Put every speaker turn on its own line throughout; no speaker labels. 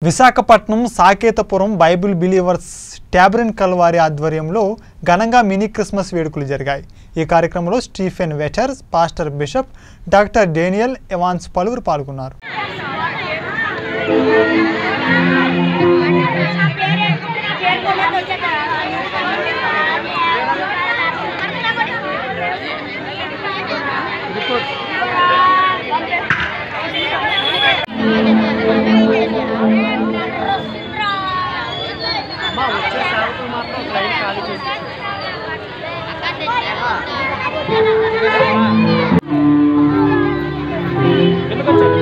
Visakhapatnam Sakethapuram bible believers ట్యాబ్రిన్ Calvary ఆధ్వర్యంలో ఘనంగా మినీ క్రిస్మస్ వేడుకలు జరిగాయి ఈ కార్యక్రమంలో స్టీఫెన్ వెటర్ pastor bishop doctor Daniel Evans పలువురు పాల్గొన్నారు
వచ్చే సాగుతూ మాత్రం ట్రైన్ ఖాళీ చేసి ఎందుకు వచ్చారు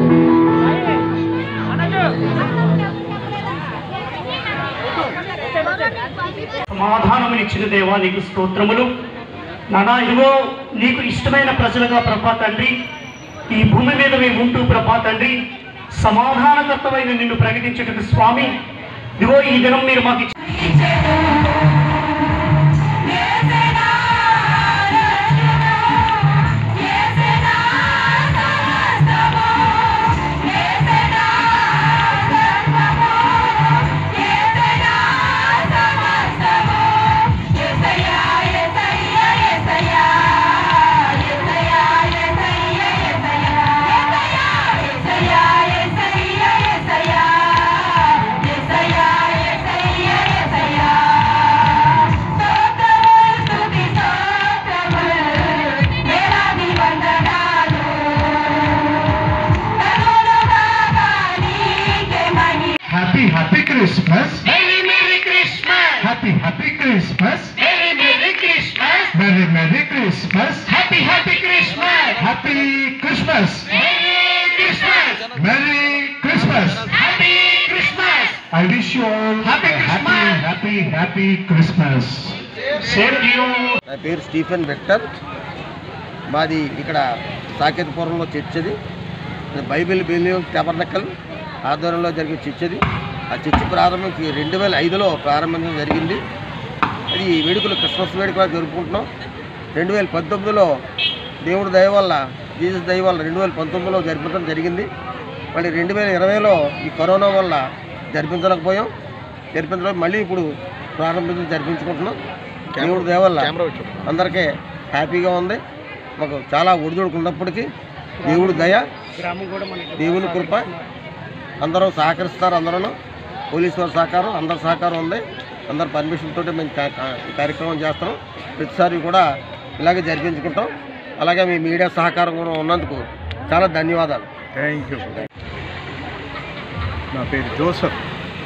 సమాధానమునిచ్చిన దేవా నీకు స్తోత్రములు నానా ఇదిగో నీకు ఇష్టమైన ప్రజలుగా ప్రభా తండ్రి ఈ భూమి మీద మేము ఉంటూ ప్రభా తండ్రి సమాధానకర్తమైన నిన్ను ప్రకటించటకు స్వామి ఇదిగో ఈ దినం మీరు మాకు ఇచ్చిన
Happy, happy Christmas.
Merry Merry Christmas!
Happy, happy Christmas.
Merry Merry Christmas!
Merry, Merry Christmas.
Happy Happy Christmas!
Happy Christmas.
Merry Christmas!
Merry Christmas.
Happy Christmas!
I wish you all
Happy
a happy,
Christmas.
happy, happy Christmas.
Same to you.
నా పేరు Stephen vector మాది ఇక్కడ సాకేతపురంలో చర్చది Bible billion టెబర్నకల్ ఆధ్వర్యంలో జరిగే చర్చది ఆ church ప్రారంభించి రెండు వేల ఐదులో ప్రారంభించడం జరిగింది అది వేడుకలు క్రిస్మస్ వేడుకలు జరుపుకుంటున్నాం రెండు వేల పంతొమ్మిదిలో దేవుడు దయ వల్ల జీసస్ దయ వల్ల రెండు వేల పంతొమ్మిదిలో జరిపించడం జరిగింది మళ్ళీ రెండు వేల ఇరవైలో ఈ కరోనా వల్ల జరిపించలేకపోయాం జరిపించడం మళ్ళీ ఇప్పుడు ప్రారంభించి జరిపించుకుంటున్నాం దేవుడు దయ వల్ల అందరికీ హ్యాపీగా ఉంది మాకు చాలా ఒడిదొడుకున్నప్పటికీ దేవుడు దయ
గ్రామం కూడా మనకి
దేవుని కృప అందరూ సహకరిస్తారు అందరూ పోలీసు వారి సహకారం అందరి సహకారం ఉంది అందరి పర్మిషన్ తోటి మేము కా- కా- ఈ కార్యక్రమం చేస్తాం ప్రతిసారి కూడా ఇలాగే జరిపించుకుంటాం అలాగే మీ మీడియా సహకారం కూడా ఉన్నందుకు చాలా ధన్యవాదాలు
థ్యాంక్ యూ నా పేరు జోసఫ్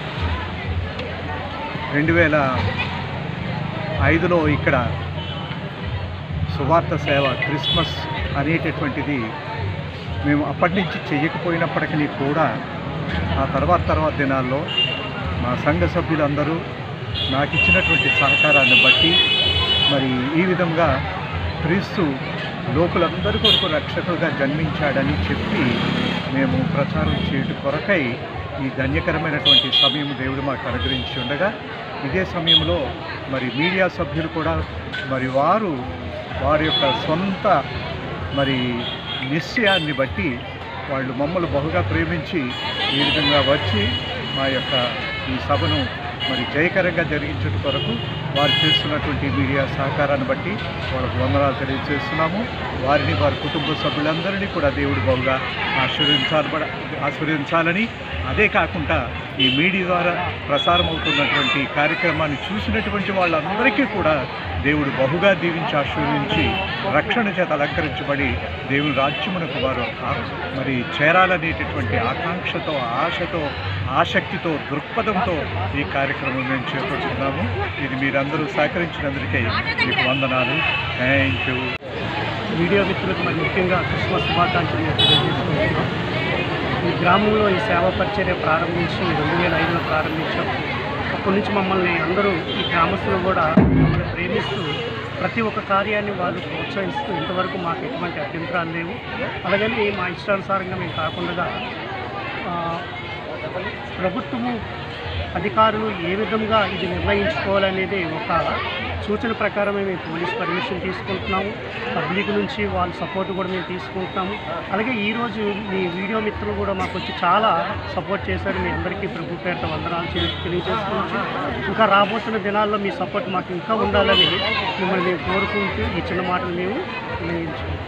రెండు వేల ఐదులో ఇక్కడ సువార్త సేవ క్రిస్మస్ అనేటటువంటిది మేము అప్పటి నుంచి చెయ్యకపోయినప్పటికీ కూడా ఆ తర్వాత తర్వాత దినాల్లో మా సంఘ సభ్యులందరూ నాకు ఇచ్చినటువంటి సహకారాన్ని బట్టి మరి ఈ విధంగా క్రీస్తు లోకులందరి కొరకు రక్షకుడుగా జన్మించాడని చెప్పి మేము ప్రచారం చేయడం కొరకై ఈ ధన్యకరమైనటువంటి సమయం దేవుడు మాకు అనుగ్రహించి ఉండగా ఇదే సమయంలో మరి మీడియా సభ్యులు కూడా మరి వారు వారి యొక్క సొంత మరి నిశ్చయాన్ని బట్టి వాళ్ళు మమ్మల్ని బహుగా ప్రేమించి ఈ విధంగా వచ్చి మా యొక్క ఈ సభను మరి జయకరంగా జరిగించడం కొరకు వారు చేస్తున్నటువంటి మీడియా సహకారాన్ని బట్టి వాళ్ళకు వందనాలు తెలియజేస్తున్నాము వారిని వారి కుటుంబ సభ్యులందరినీ కూడా దేవుడు బహుగా ఆశీర్వదించాలి ఆశీర్వదించాలని అదే కాకుండా ఈ మీడియా ద్వారా ప్రసారం అవుతున్నటువంటి కార్యక్రమాన్ని చూసినటువంటి వాళ్ళందరికీ కూడా దేవుడు బహుగా దీవించి ఆశీర్వదించి రక్షణ చేత అలంకరించబడి దేవుని రాజ్యమునకు వారు ఆ- మరి చేరాలనేటటువంటి ఆకాంక్షతో ఆశతో ఆసక్తితో దృక్పథంతో ఈ కార్యక్రమం మేము చేపడుతున్నాము ఇది మీరందరూ సహకరించినందుకే మీకు వందనాలు థ్యాంక్ యూ
వీడియో మిత్రులకు మరి ముఖ్యంగా క్రిస్మస్ శుభాకాంక్షలు నేను తెలియజేసుకుంటున్నాం ఈ గ్రామంలో ఈ సేవా పరిచర్య ప్రారంభించి రెండు వేల ఐదులో ప్రారంభించాం అప్పటి నుంచి మమ్మల్ని అందరూ ఈ గ్రామస్తులు కూడా మమ్మల్ని ప్రేమిస్తూ ప్రతి ఒక్క కార్యాన్ని వాళ్ళు ప్రోత్సహిస్తూ ఇంతవరకు మాకు ఎటువంటి అభ్యంతరాలు లేవు అలాగని మా ఇష్టానుసారంగా మేము కాకుండా ఆ, ప్రభుత్వము అధికారులు ఏ విధంగా ఇది నిర్ణయించుకోవాలనేది ఒక సూచన ప్రకారమే మేము పోలీస్ పర్మిషన్ తీసుకుంటున్నాము పబ్లిక్ నుంచి వాళ్ళ సపోర్ట్ కూడా మేము తీసుకుంటున్నాము అలాగే ఈరోజు మీ వీడియో మిత్రులు కూడా మాకు వచ్చి చాలా సపోర్ట్ చేశారు మీ అందరికీ ప్రభు పేరుతో వందనాలు తెలి- తెలియజేసుకోవచ్చు ఇంకా రాబోతున్న దినాల్లో మీ సపోర్ట్ మాకు ఇంకా ఉండాలని మిమ్మల్ని మేము కోరుకుంటూ ఈ చిన్న మాటలు మేము వినియోగించుకుంటాం